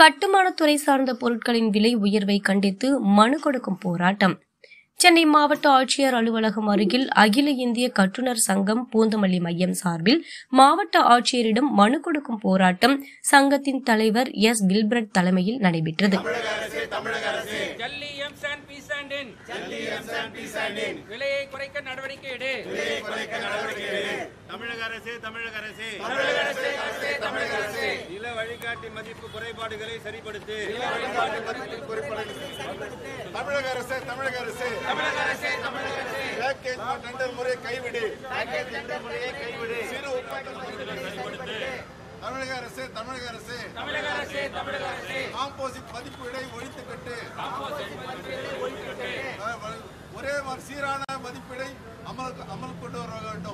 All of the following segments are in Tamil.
கட்டுமானத்துறை சார்ந்த பொருட்களின் விலை உயர்வை கண்டித்து மனு கொடுக்கும் போராட்டம் சென்னை மாவட்ட ஆட்சியர் அலுவலகம் அருகில் அகில இந்திய கட்டுநர் சங்கம் பூந்தமல்லி மையம் சார்பில் மாவட்ட ஆட்சியரிடம் மனு கொடுக்கும் போராட்டம் சங்கத்தின் தலைவர் எஸ் வில்பிரட் தலைமையில் நடைபெற்றது ஜல்லி எம் சாண்ட் பி சாண்டின் விலையை குறைக்க நடவடிக்கை எடு தமிழக அரசு தமிழக அரசு நில வழிகாட்டி மதிப்பு குறைபாடுகளை சரிப்படுத்து தமிழக அரசு தமிழக அரசு பேக்கேஜ் டெண்டர் முறையை கைவிடு சிறு உற்பத்தி தமிழக அரசு தமிழக அரசு காம்போசிட் மதிப்பு விலை ஒழித்து கட்டு ஒரே ஒரு சீரான மதிப்பீடை அமல் அமல் கொண்டு வர வேண்டும்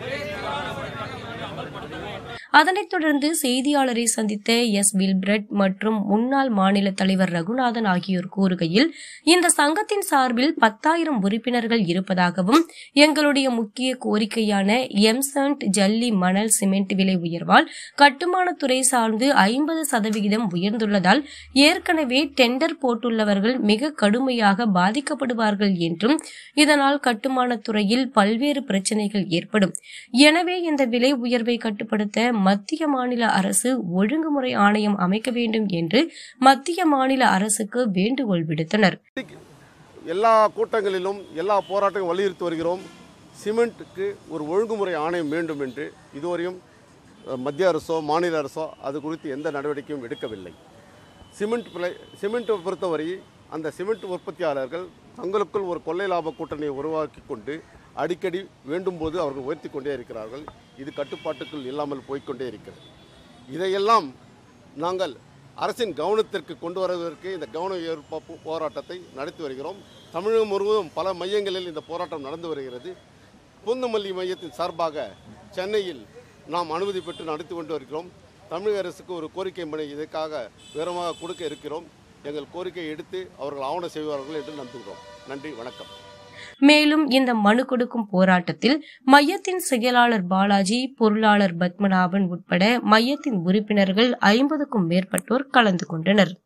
அதனைத் தொடர்ந்து செய்தியாளரை சந்தித்த எஸ் வில்பிரட் மற்றும் முன்னாள் மாநில தலைவர் ரகுநாதன் ஆகியோர் கூறுகையில் இந்த சங்கத்தின் சார்பில் பத்தாயிரம் உறுப்பினர்கள் இருப்பதாகவும் எங்களுடைய முக்கிய கோரிக்கையான எம்சண்ட் ஜல்லி மணல் சிமெண்ட் விலை உயர்வால் கட்டுமானத்துறை சார்ந்து ஐம்பது சதவிகிதம் உயர்ந்துள்ளதால் ஏற்கனவே டெண்டர் போட்டுள்ளவர்கள் மிக கடுமையாக பாதிக்கப்படுவார்கள் என்றும் இதனால் கட்டுமானத்துறையில் பல்வேறு பிரச்சனைகள் ஏற்படும் எனவே இந்த விலை உயர்வை கட்டுப்படுத்த மத்திய மாநில அரசு ஒழுங்குமுறை ஆணையம் அமைக்க வேண்டும் என்று மத்திய மாநில அரசுக்கு வேண்டுகோள் விடுத்தனர் எல்லா கூட்டங்களிலும் எல்லா போராட்டங்களும் வலியுறுத்தி வருகிறோம் சிமெண்ட்டுக்கு ஒரு ஒழுங்குமுறை ஆணையம் வேண்டும் என்று இதுவரையும் அஹ், மத்திய அரசோ மாநில அரசோ அது குறித்து எந்த நடவடிக்கையும் எடுக்கவில்லை சிமெண்ட் விலை சிமெண்ட்டை பொறுத்தவரை அந்த சிமெண்ட் உற்பத்தியாளர்கள் தங்களுக்குள் ஒரு கொள்ளை லாப கூட்டணியை உருவாக்கி கொண்டு அடிக்கடி வேண்டும் போது அவர்கள் உயர்த்தி கொண்டே இருக்கிறார்கள் இது கட்டுப்பாட்டுக்குள் இல்லாமல் போய்க்கொண்டே இருக்கிறது இதையெல்லாம் நாங்கள் அரசின் கவனத்திற்கு கொண்டு வருவதற்கு இந்த கவன ஈர்ப்பு போராட்டத்தை நடத்தி வருகிறோம் தமிழகம் முழுவதும் பல மையங்களில் இந்த போராட்டம் நடந்து வருகிறது பூந்தமல்லி மையத்தின் சார்பாக சென்னையில் நாம் அனுமதி பெற்று நடத்தி கொண்டு வருகிறோம் தமிழக அரசுக்கு ஒரு கோரிக்கை மனு இதற்காக விவரமாக கொடுக்க இருக்கிறோம் எங்கள் கோரிக்கையை எடுத்து அவர்கள் ஆவணம் செய்வார்கள் என்று நம்புகிறோம் நன்றி வணக்கம் மேலும் இந்த மனு கொடுக்கும் போராட்டத்தில் மையத்தின் செயலாளர் பாலாஜி பொருளாளர் பத்மநாபன் உட்பட மையத்தின் உறுப்பினர்கள் ஐம்பதுக்கும் மேற்பட்டோர் கலந்து கொண்டனர்